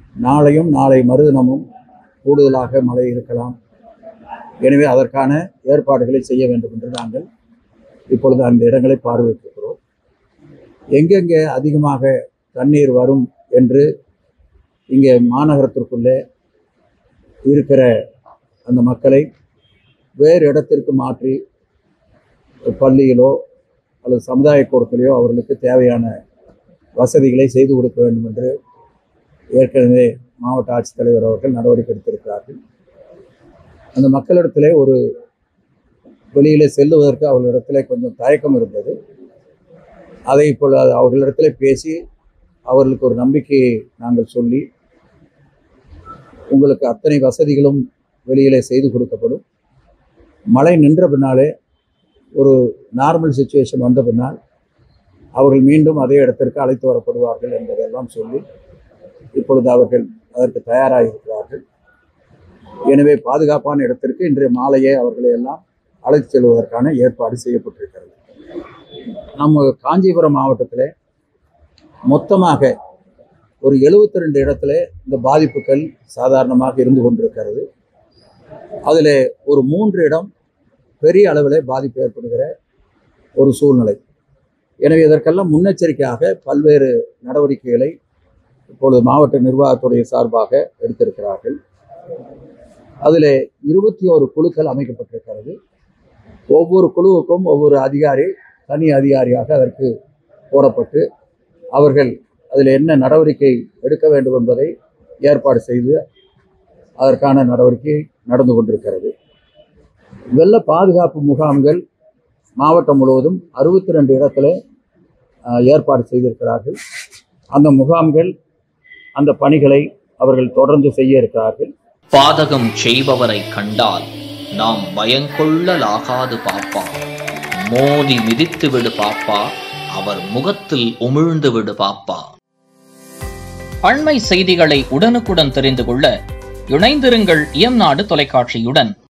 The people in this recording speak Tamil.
நாளையும் நாளை மறுதினமும் கூடுதலாக மழை இருக்கலாம் எனவே அதற்கான ஏற்பாடுகளை செய்ய வேண்டும் என்று நாங்கள் இப்பொழுது அந்த இடங்களை பார்வையிட்டிருக்கிறோம் எங்கெங்கே அதிகமாக தண்ணீர் வரும் என்று இங்கே மாநகரத்திற்குள்ளே இருக்கிற அந்த மக்களை வேறு இடத்திற்கு மாற்றி பள்ளியிலோ அல்லது சமுதாய கூடத்திலேயோ அவர்களுக்கு தேவையான வசதிகளை செய்து கொடுக்க வேண்டும் என்று ஏற்கனவே மாவட்ட ஆட்சித்தலைவர் அவர்கள் நடவடிக்கை எடுத்திருக்கிறார்கள் அந்த மக்களிடத்திலே ஒரு வெளியிலே செல்லுவதற்கு அவர்களிடத்திலே கொஞ்சம் தயக்கம் இருந்தது அதை இப்பொழுது அவர்களிடத்திலே பேசி அவர்களுக்கு ஒரு நம்பிக்கையை நாங்கள் சொல்லி உங்களுக்கு அத்தனை வசதிகளும் வெளியிலே செய்து கொடுக்கப்படும் மழை நின்ற பின்னாலே ஒரு நார்மல் சுச்சுவேஷன் வந்த பின்னால் அவர்கள் மீண்டும் அதே இடத்திற்கு அழைத்து வரப்படுவார்கள் என்பதெல்லாம் சொல்லி இப்பொழுது அவர்கள் அதற்கு தயாராக இருக்கிறார்கள் எனவே பாதுகாப்பான இடத்திற்கு இன்றைய மாலையே அவர்களை எல்லாம் அழைத்து செல்வதற்கான ஏற்பாடு செய்யப்பட்டிருக்கிறது நம்ம காஞ்சிபுரம் மாவட்டத்தில் மொத்தமாக ஒரு எழுபத்தி ரெண்டு இடத்துல இந்த பாதிப்புகள் சாதாரணமாக இருந்து கொண்டிருக்கிறது அதில் ஒரு மூன்று இடம் பெரிய அளவில் பாதிப்பு ஏற்படுகிற ஒரு சூழ்நிலை எனவே இதற்கெல்லாம் முன்னெச்சரிக்கையாக பல்வேறு நடவடிக்கைகளை இப்பொழுது மாவட்ட நிர்வாகத்துடைய சார்பாக எடுத்திருக்கிறார்கள் அதில் இருபத்தி ஓரு குழுக்கள் அமைக்கப்பட்டிருக்கிறது ஒவ்வொரு குழுவுக்கும் ஒவ்வொரு அதிகாரி தனி அதிகாரியாக அதற்கு போடப்பட்டு அவர்கள் அதில் என்ன நடவடிக்கை எடுக்க வேண்டும் என்பதை ஏற்பாடு செய்து அதற்கான நடவடிக்கை நடந்து கொண்டிருக்கிறது வெள்ள பாதுகாப்பு முகாம்கள் மாவட்டம் முழுவதும் அறுபத்தி ரெண்டு இடத்துல அஹ், ஏற்பாடு செய்திருக்கிறார்கள் அந்த முகாம்கள் அந்த பணிகளை அவர்கள் தொடர்ந்து செய்ய இருக்கிறார்கள் பாதகம் செய்பவரை கண்டால் நாம் பயங்கொள்ளலாகாது பாப்பா மோதி மிதித்து விடு பாப்பா அவர் முகத்தில் உமிழ்ந்து விடு பாப்பா அண்மை செய்திகளை உடனுக்குடன் தெரிந்து கொள்ள இணைந்திருங்கள் இயம்நாடு தொலைக்காட்சியுடன்